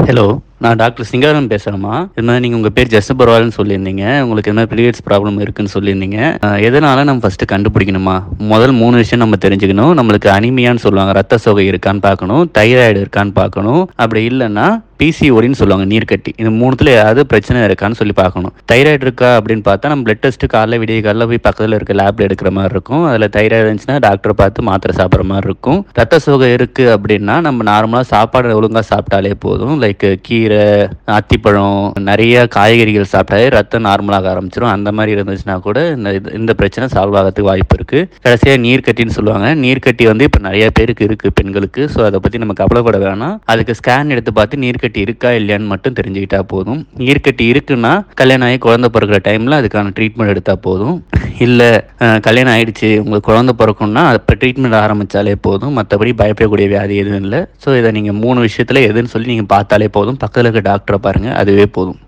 hello நான் doctor சிங்காரம் பேசுகிறேம்மா இது மாதிரி நீங்கள் உங்கள் பேர் ஜஸ்ட் பரவாயில்லன்னு சொல்லியிருந்தீங்க உங்களுக்கு இது மாதிரி பீரியட்ஸ் ப்ராப்ளம் இருக்குன்னு சொல்லியிருந்தீங்க அஹ், எதனால நம்ம ஃபஸ்ட்டு கண்டுபிடிக்கணுமா முதல் மூணு விஷயம் நம்ம தெரிஞ்சுக்கணும் நம்மளுக்கு அனிமியான்னு சொல்லுவாங்க ரத்த சோகை இருக்கான்னு பார்க்கணும் தைராய்டு இருக்கான்னு பார்க்கணும் அப்படி இல்லைன்னா பிசிஓடின்னு சொல்லுவாங்க நீர்க்கட்டி இந்த மூணுத்துல ஏதாவது பிரச்சனை இருக்கான்னு சொல்லி பார்க்கணும் தைராய்டு இருக்கா அப்படின்னு பார்த்தா நம்ம பிளட் டெஸ்ட் காலைல விடிய காலைல போய் பக்கத்தில் இருக்க லேப்ல எடுக்கிற மாதிரி இருக்கும் அதில் தைராய்டு இருந்துச்சுன்னா டாக்டரை பார்த்து மாத்திரை சாப்பிட்ற மாதிரி இருக்கும் ரத்த சோகை இருக்கு அப்படின்னா நம்ம நார்மலாக சாப்பாடு ஒழுங்காக சாப்பிட்டாலே போதும் லைக் கீரை அத்திப்பழம் நிறைய காய்கறிகள் சாப்பிட்டாலே ரத்தம் நார்மலாக ஆரம்பிச்சிடும் அந்த மாதிரி இருந்துச்சுன்னா கூட இந்த இது- இந்த பிரச்சனை சால்வ் ஆகிறதுக்கு வாய்ப்பு இருக்கு கடைசியாக நீர்க்கட்டின்னு சொல்லுவாங்க நீர்க்கட்டி வந்து இப்போ நிறைய பேருக்கு இருக்கு பெண்களுக்கு ஸோ அதை பற்றி நம்ம கவலைப்பட வேணாம் அதுக்கு ஸ்கேன் எடுத்து பார்த்து நீர்க்கட்டி இருக்கா இல்லையான்னு மட்டும் தெரிஞ்சுக்கிட்டா போதும் நீர்க்கட்டி இருக்குன்னா கல்யாணம் ஆகி குழந்தை பிறக்கிற டைமில் அதுக்கான ட்ரீட்மெண்ட் எடுத்தால் போதும் இல்லை கல்யாணம் ஆயிடுச்சு உங்களுக்கு குழந்தை பிறக்கும்னா அப்போ ட்ரீட்மெண்ட் ஆரம்பித்தாலே போதும் மற்றபடி பயப்படக்கூடிய வியாதி எதுவும் இல்லை ஸோ இதை நீங்கள் மூணு விஷயத்தில் எதுன்னு சொல்லி நீங்கள் பார்த்தாலே போதும் பக்கத்தில் இருக்க டாக்டரை பாருங்கள் அதுவே போதும்